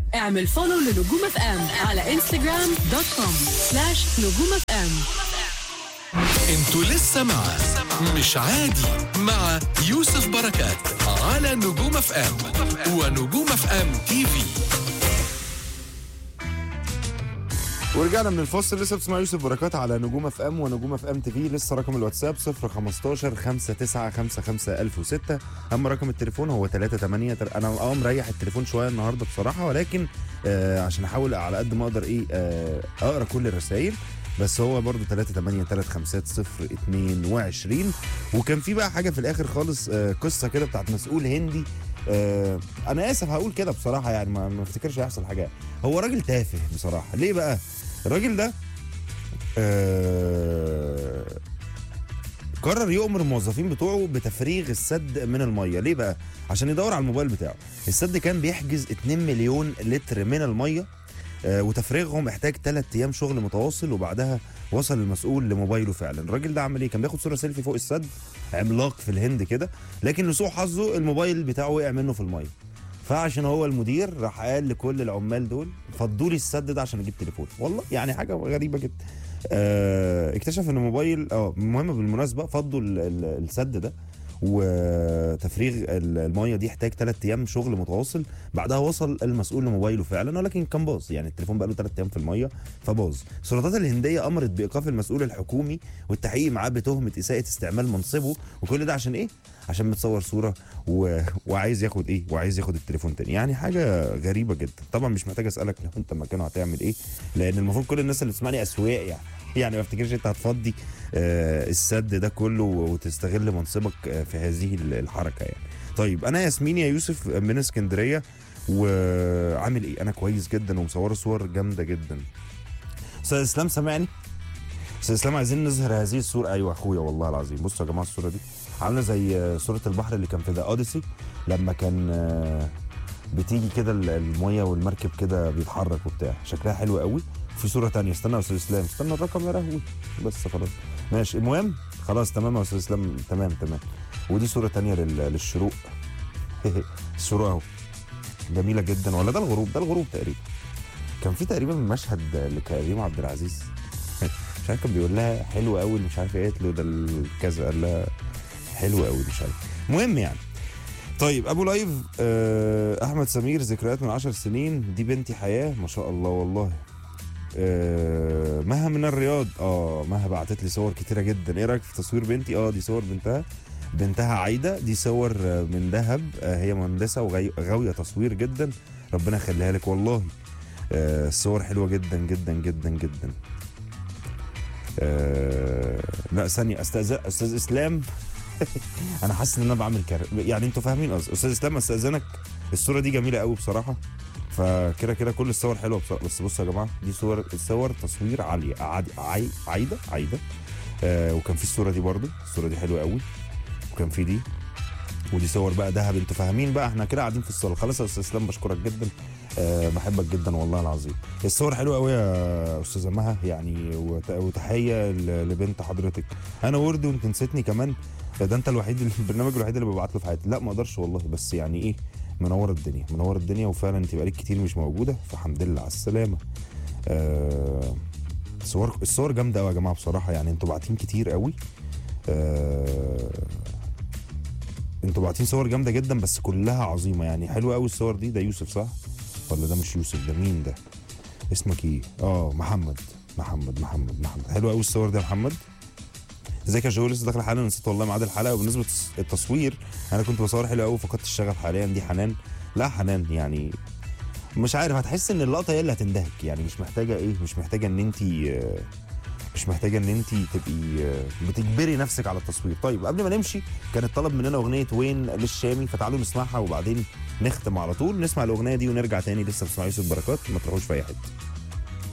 اعمل فولو لنجوم اف ام على انستغرام دوت كوم سلاش نجوم اف ام انتوا لسه مع مش عادي مع يوسف بركات على نجوم اف ام ونجوم اف ام تي في ورجعنا من الفاصل لسه بتسمع يوسف بركات على نجوم اف ام ونجوم اف ام تي في لسه رقم الواتساب 015 5955 1006 اما رقم التليفون هو 38 تل- انا اه مريح التليفون شويه النهارده بصراحه ولكن آه عشان احاول على قد ما اقدر ايه آه اقرا كل الرسائل بس هو برضو 38 22 وكان في بقى حاجه في الاخر خالص آه قصه كده بتاعت مسؤول هندي آه انا اسف هقول كده بصراحه يعني ما ما افتكرش هيحصل حاجه هو راجل تافه بصراحه ليه بقى الراجل ده آه قرر يؤمر الموظفين بتوعه بتفريغ السد من الميه ليه بقى عشان يدور على الموبايل بتاعه السد كان بيحجز 2 مليون لتر من الميه آه وتفريغهم احتاج 3 ايام شغل متواصل وبعدها وصل المسؤول لموبايله فعلا الراجل ده عمل ايه كان بياخد صوره سيلفي فوق السد عملاق في الهند كده لكن لسوء حظه الموبايل بتاعه وقع منه في الميه فعشان هو المدير راح قال لكل العمال دول فضوا لي السد ده عشان اجيب تليفون والله يعني حاجه غريبه جدا آه اكتشف ان الموبايل اه المهم بالمناسبه فضوا ال- ال- السد ده وتفريغ ال- الميه دي احتاج ثلاث ايام شغل متواصل بعدها وصل المسؤول لموبايله فعلا ولكن كان باظ يعني التليفون بقى له ثلاث ايام في الميه فباظ السلطات الهنديه امرت بايقاف المسؤول الحكومي والتحقيق معاه بتهمه اساءه استعمال منصبه وكل ده عشان ايه عشان متصور صوره و... وعايز ياخد ايه وعايز ياخد التليفون تاني يعني حاجه غريبه جدا طبعا مش محتاج اسالك لو انت مكانه هتعمل ايه لان المفروض كل الناس اللي بتسمعني اسواق يعني يعني ما افتكرش انت هتفضي آه السد ده كله وتستغل منصبك آه في هذه الحركه يعني طيب انا ياسمين يا يوسف من اسكندريه وعامل ايه انا كويس جدا ومصور صور جامده جدا استاذ اسلام سامعني استاذ اسلام عايزين نظهر هذه الصوره ايوه اخويا والله العظيم بصوا يا جماعه الصوره دي عامله زي آه، صوره البحر اللي كان في ذا اوديسي لما كان آه، بتيجي كده ال- الميه والمركب كده بيتحرك وبتاع شكلها حلو قوي في صوره تانية استنى يا استاذ اسلام استنى الرقم يا لهوي بس خلاص ماشي المهم خلاص تمام يا استاذ اسلام تمام تمام ودي صوره تانية لل- للشروق الشروق اهو جميله جدا ولا ده الغروب ده الغروب تقريبا كان في تقريبا مشهد لكريم عبد العزيز مش عارف كان بيقول لها حلو قوي مش عارف ايه قالت له ده الكذا قال لها حلو قوي مش عارف المهم يعني طيب ابو لايف آه احمد سمير ذكريات من عشر سنين دي بنتي حياه ما شاء الله والله آه مها من الرياض اه مها بعتت لي صور كتيره جدا ايه رايك في تصوير بنتي اه دي صور بنتها بنتها عايده دي صور آه، من دهب آه هي مهندسه وغاويه تصوير جدا ربنا يخليها لك والله آه الصور حلوه جدا جدا جدا جدا آه لا ثانيه استاذ استاذ اسلام انا حاسس ان انا بعمل كار يعني انتوا فاهمين قصدي استاذ اسلام استاذنك الصوره دي جميله قوي بصراحه فكده كده كل الصور حلوه بصراحة. بس بصوا يا جماعه دي صور الصور تصوير عاليه عادي عاي... عايده عايده آه وكان في الصوره دي برضو الصوره دي حلوه قوي وكان في دي ودي صور بقى دهب انتوا فاهمين بقى احنا كده قاعدين في الصاله خلاص يا استاذ اسلام بشكرك جدا أه بحبك جدا والله العظيم الصور حلوه قوي يا استاذه مها يعني وت- وتحيه ل- لبنت حضرتك انا ورد وانت نسيتني كمان ده انت الوحيد البرنامج الوحيد اللي ببعت له في حياتي لا ما اقدرش والله بس يعني ايه منور الدنيا منور الدنيا وفعلا انت بقالك كتير مش موجوده فالحمد لله على السلامه آه صور الصور جامده قوي يا جماعه بصراحه يعني انتوا باعتين كتير قوي آه انتوا باعتين صور جامده جدا بس كلها عظيمه يعني حلوه قوي الصور دي ده يوسف صح ولا ده مش يوسف ده مين ده اسمك ايه اه محمد محمد محمد محمد حلوه قوي الصور دي يا محمد ازيك يا جو لسه داخل حالا نسيت والله ميعاد الحلقه وبالنسبه للتص- التصوير انا كنت بصور حلو قوي فقدت الشغف حاليا دي حنان لا حنان يعني مش عارف هتحس ان اللقطه هي اللي هتندهك يعني مش محتاجه ايه مش محتاجه ان انت مش محتاجه ان انت تبقي آه، بتجبري نفسك على التصوير طيب قبل ما نمشي كانت طلب مننا اغنيه وين للشامي فتعالوا نسمعها وبعدين نختم على طول نسمع الاغنيه دي ونرجع تاني لسه بتسمعوا يوسف بركات ما تروحوش في اي حته